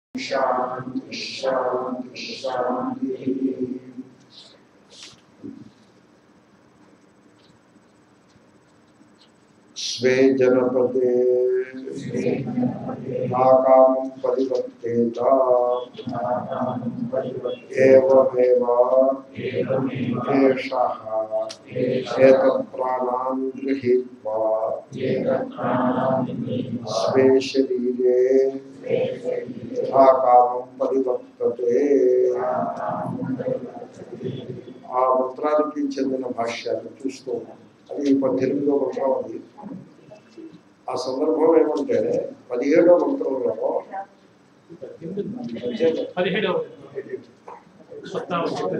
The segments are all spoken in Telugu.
శాంతి శాంతి శాంతి స్వే జనపదే నాకామం పరివర్తేత ఏవమేవ ఏషః ఏతత్ప్రాణాన్ గృహీత్వా స్వే శరీరే యథాకామం పరివర్తతే ఆ మంత్రానికి చెందిన భాష్యాన్ని చూస్తూ ఉన్నాం అది పద్దెనిమిదో మంత్రం అది ఆ సందర్భం ఏమంటే పదిహేడో మంత్రంలో పదిహేడవ సప్తాహం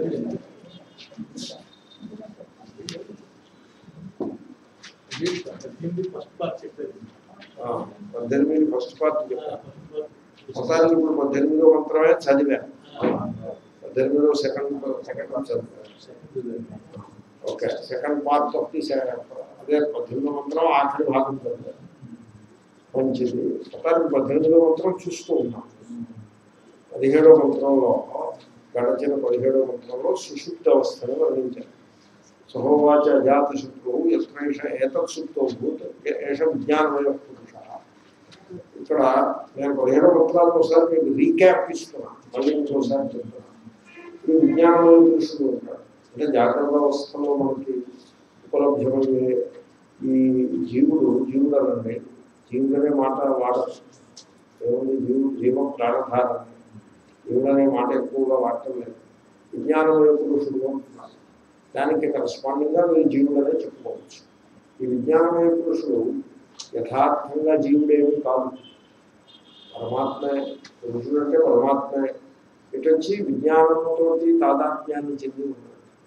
ఫస్ట్ పార్ట్ చెప్పారు ఆ, పద్దెనిమిది ఫస్ట్ పార్ట్ చెప్పాను మొత్తానికి ఇప్పుడు పద్దెనిమిదో మంత్రమే చదివాను పద్దెనిమిదో సెకండ్ సెకండ్ చదివాను okay second part of the అదే పద్దెనిమిదో మంత్రం ఆఖరి భాగం చదివాను మంచిది మొత్తానికి పద్దెనిమిదో మంత్రం చూస్తూ ఉన్నాం పదిహేడో మంత్రంలో గడచిన పదిహేడో మంత్రంలో సుషుప్త అవస్థను వర్ణించారు సహోవాచ అజాత శత్రువు ఎత్రేష ఏతత్ సుప్తో భూత్ ఏష విజ్ఞానమయ పురుష ఇక్కడ నేను పదిహేడో మంత్రాలను ఒకసారి మీకు రీక్యాప్ ఇస్తున్నాను మళ్ళీ ఇంకోసారి చెప్తున్నాను ఈ విజ్ఞానమయ పురుషుడు ఉంటాడు అంటే జాగ్రత్త అవస్థలో మనకి ఉపలభ్యమయ్యే ఈ జీవుడు జీవుడు అనండి జీవుడు అనే మాట వాడదు ఏముంది జీవుడు జీవం ప్రాణధారణ జీవుడు అనే మాట ఎక్కువగా వాడటం లేదు విజ్ఞానమయ పురుషుడు అంటున్నారు దానికి కరస్పాండింగ్గా మీరు జీవుడనే చెప్పుకోవచ్చు ఈ విజ్ఞానమయ పురుషుడు యథార్థంగా జీవుడేమీ కాదు పరమాత్మే పురుషుడు అంటే పరమాత్మే ఇటు వచ్చి విజ్ఞానంతో తాదాత్మ్యాన్ని చెంది ఉన్నాడు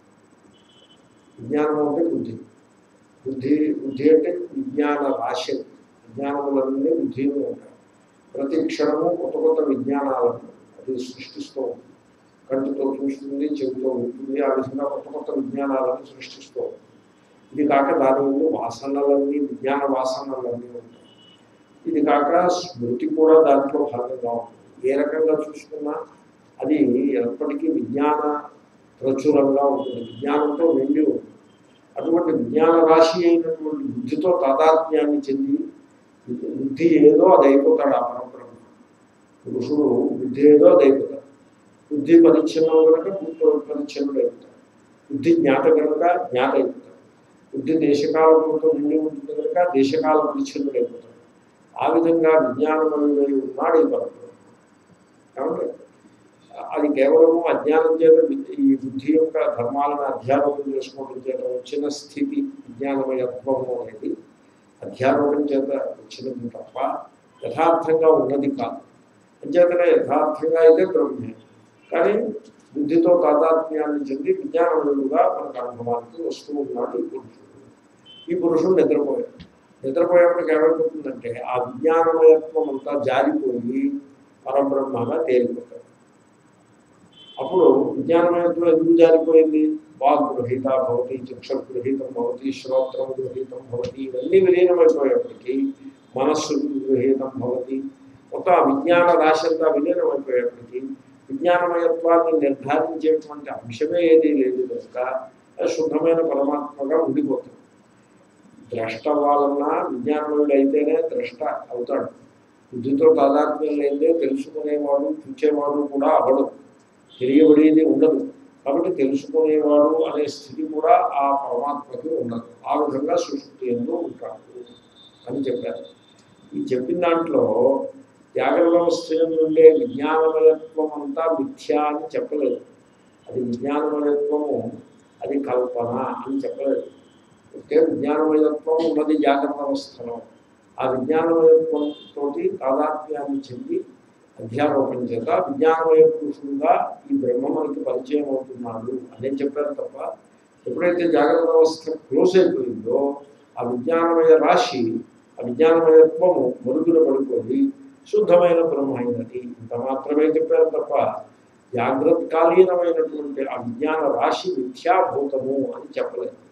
విజ్ఞానం అంటే బుద్ధి బుద్ధి బుద్ధి అంటే విజ్ఞాన రాశి విజ్ఞానములన్నీ బుద్ధిలో ఉంటాయి ప్రతి క్షణము కొత్త కొత్త విజ్ఞానాలను అది సృష్టిస్తూ ఉంటుంది కంటితో చూస్తుంది చెవితో ఉంటుంది ఆ విధంగా కొత్త కొత్త విజ్ఞానాలను సృష్టిస్తూ ఉంటుంది ఇది కాక దాని ముందు వాసనలన్నీ విజ్ఞాన వాసనలన్నీ ఉంటాయి ఇది కాక స్మృతి కూడా దాంట్లో భాగంగా ఉంటుంది ఏ రకంగా చూసుకున్నా అది ఎప్పటికీ విజ్ఞాన ప్రచురంగా ఉంటుంది విజ్ఞానంతో నిండి ఉంటుంది అటువంటి విజ్ఞాన రాశి అయినటువంటి బుద్ధితో తాదాత్మ్యాన్ని చెంది బుద్ధి ఏదో అది అయిపోతాడు ఆ పరంపర పురుషుడు బుద్ధి ఏదో అది అయిపోతాడు బుద్ధి పరిచ్ఛిన్నం కనుక బుద్ధి పరిచ్ఛిన్నుడు అయిపోతాడు బుద్ధి జ్ఞాత కనుక జ్ఞాత అయిపోతాడు బుద్ధి దేశకాలంతో నిండి ఉంటుంది కనుక దేశకాల పరిచ్ఛిన్నుడు అయిపోతాడు ఆ విధంగా విజ్ఞానమయుడై ఉన్నాడు ఈ పరంపర కాబట్టి అది కేవలము అజ్ఞానం చేత వి- ఈ బుద్ధి యొక్క ధర్మాలను అధ్యారోపణ చేసుకోవడం చేత వచ్చిన స్థితి విజ్ఞానమయత్వము అనేది అధ్యారోపణ చేత వచ్చినది తప్ప యథార్థంగా ఉన్నది కాదు అంచేతనే యథార్థంగా అయితే బ్రహ్మే కానీ బుద్ధితో తాదాత్మ్యాన్ని చెంది విజ్ఞానములుగా మనకు అనుభవానికి వస్తూ ఉన్నాడు ఈ పురుషుడు ఈ పురుషుడు నిద్రపోయాడు నిద్రపోయేప్పటికి ఏమైపోతుందంటే ఆ విజ్ఞానమయత్వం అంతా జారిపోయి పరబ్రహ్మగా తేలిపోతాడు అప్పుడు విజ్ఞానమయత్వం ఎందుకు జారిపోయింది వాక్ గృహీత భవతి చక్ష గృహీతం భవతి శ్రోత్రం గృహీతం భవతి ఇవన్నీ విలీనమైపోయేప్పటికీ మనస్సు గృహీతం భవతి మొత్తం ఆ విజ్ఞాన రాశి అంతా విలీనమైపోయేప్పటికీ విజ్ఞానమయత్వాన్ని నిర్ధారించేటువంటి అంశమే ఏదీ లేదు కనుక అది శుద్ధమైన పరమాత్మగా ఉండిపోతుంది ద్రష్ట వాళ్ళన్నా విజ్ఞానమయుడు అయితేనే ద్రష్ట అవుతాడు బుద్ధితో తాదాత్మ్యం లేదే తెలుసుకునేవాడు చూచేవాడు కూడా అవడు తెలియబడేది ఉండదు కాబట్టి తెలుసుకునేవాడు అనే స్థితి కూడా ఆ పరమాత్మకి ఉండదు ఆ విధంగా సృష్టి ఎందు ఉంటాడు అని చెప్పారు ఈ చెప్పిన దాంట్లో జాగ్రత్త వ్యవస్థ నుండే విజ్ఞానమయత్వం అంతా మిథ్యా అని చెప్పలేదు అది విజ్ఞానమయత్వము అది కల్పన అని చెప్పలేదు ఒకే విజ్ఞానమయత్వం ఉన్నది జాగ్రత్త అవస్థలో ఆ విజ్ఞానమయత్వంతో తాదాత్మ్యాన్ని చెంది అధ్యారోపణ చేత విజ్ఞానమయ పురుషుడుగా ఈ బ్రహ్మ మనకి పరిచయం అవుతున్నాడు అనే చెప్పారు తప్ప ఎప్పుడైతే జాగ్రత్త అవస్థ క్లోజ్ అయిపోయిందో ఆ విజ్ఞానమయ రాశి ఆ విజ్ఞానమయత్వము మరుగున పడిపోయి శుద్ధమైన బ్రహ్మ అయినది ఇంత మాత్రమే చెప్పారు తప్ప జాగ్రత్త కాలీనమైనటువంటి ఆ విజ్ఞాన రాశి మిథ్యాభూతము అని చెప్పలేదు